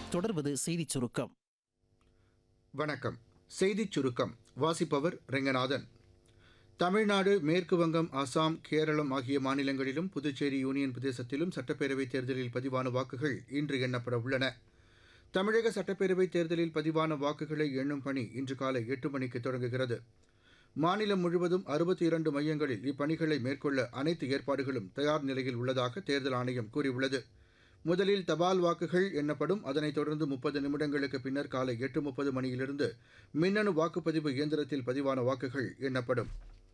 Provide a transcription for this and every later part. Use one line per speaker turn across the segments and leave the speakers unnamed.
தொடர்வது செய்திச் சுருக்கம்
வணக்கம் செய்திச் சுருக்கம் வாசிப்பவர் ரெங்கநாதன் தமிழ்நாடு மேற்கு வங்கம் அசாம் கேரளம் ஆகிய மாநிலங்களிலும் புதுச்சேரி யூனியன் பிரதேசத்திலும் சட்டப்பேரவைத் தேர்தலில் பதிவான வாக்குகள் இன்று எண்ணப்பட உள்ளன தமிழக சட்டப்பேரவைத் தேர்தலில் பதிவான வாக்குகளை எண்ணும் பணி இன்று காலை எட்டு மணிக்கு தொடங்குகிறது மாநிலம் முழுவதும் அறுபத்தி இரண்டு மையங்களில் இப்பணிகளை மேற்கொள்ள அனைத்து ஏற்பாடுகளும் தயார் நிலையில் உள்ளதாக தேர்தல் ஆணையம் கூறியுள்ளது முதலில் தபால் வாக்குகள் எண்ணப்படும் அதனைத் தொடர்ந்து முப்பது நிமிடங்களுக்கு பின்னர் காலை எட்டு முப்பது மணியிலிருந்து மின்னணு வாக்குப்பதிவு இயந்திரத்தில் பதிவான வாக்குகள் எண்ணப்படும்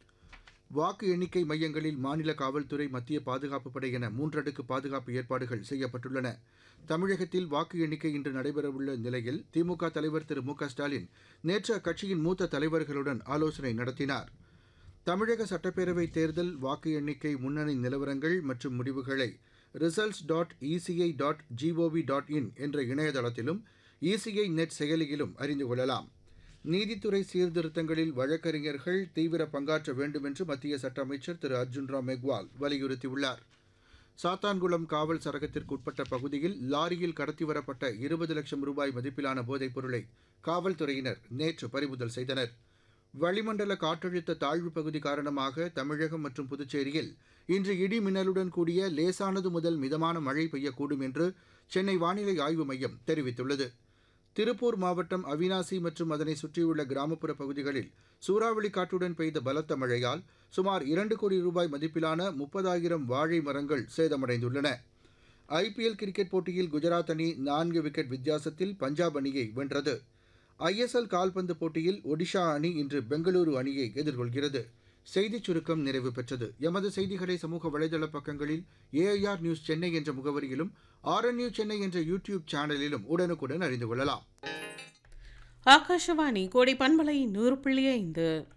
வாக்கு எண்ணிக்கை மையங்களில் மாநில காவல்துறை மத்திய பாதுகாப்பு படை என மூன்றடுக்கு பாதுகாப்பு ஏற்பாடுகள் செய்யப்பட்டுள்ளன தமிழகத்தில் வாக்கு எண்ணிக்கை இன்று நடைபெறவுள்ள நிலையில் திமுக தலைவர் திரு மு க ஸ்டாலின் நேற்று அக்கட்சியின் மூத்த தலைவர்களுடன் ஆலோசனை நடத்தினார் தமிழக சட்டப்பேரவை தேர்தல் வாக்கு எண்ணிக்கை முன்னணி நிலவரங்கள் மற்றும் முடிவுகளை results dot ECI dot GOV dot in என்ற இணையதளத்திலும் இசிஐ நெட் செயலியிலும் அறிந்து கொள்ளலாம் நீதித்துறை சீர்திருத்தங்களில் வழக்கறிஞர்கள் தீவிர பங்காற்ற வேண்டும் என்று மத்திய சட்ட அமைச்சர் திரு அர்ஜுன் ராம் மெக்வால் வலியுறுத்தியுள்ளார் சாத்தான்குளம் காவல் சரகத்திற்கு உட்பட்ட பகுதியில் லாரியில் கடத்தி வரப்பட்ட இருபது லட்சம் ரூபாய் மதிப்பிலான போதைப் பொருளை காவல்துறையினர் நேற்று பறிமுதல் செய்தனர் வளிமண்டல காற்றழுத்த தாழ்வு பகுதி காரணமாக தமிழகம் மற்றும் புதுச்சேரியில் இன்று இடி மின்னலுடன் கூடிய லேசானது முதல் மிதமான மழை பெய்யக்கூடும் என்று சென்னை வானிலை ஆய்வு மையம் தெரிவித்துள்ளது திருப்பூர் மாவட்டம் அவினாசி மற்றும் அதனை சுற்றியுள்ள கிராமப்புற பகுதிகளில் சூறாவளி காற்றுடன் பெய்த பலத்த மழையால் சுமார் இரண்டு கோடி ரூபாய் மதிப்பிலான முப்பதாயிரம் வாழை மரங்கள் சேதமடைந்துள்ளன ஐபிஎல் கிரிக்கெட் போட்டியில் குஜராத் அணி நான்கு விக்கெட் வித்தியாசத்தில் பஞ்சாப் அணியை வென்றது ஐஎஸ்எல் கால்பந்து போட்டியில் ஒடிஷா அணி இன்று பெங்களூரு அணியை எதிர்கொள்கிறது செய்திச் சுருக்கம் நிறைவு பெற்றது எமது செய்திகளை சமூக வலைதள பக்கங்களில் ஏஐஆர் நியூஸ் சென்னை என்ற முகவரியிலும் ஆர்என் நியூஸ் சென்னை என்ற யூடியூப் சேனலிலும் உடனுக்குடன் அறிந்து கொள்ளலாம்
ஆகாஷவாணி கோடை பண்பலை நூறு புள்ளி ஐந்து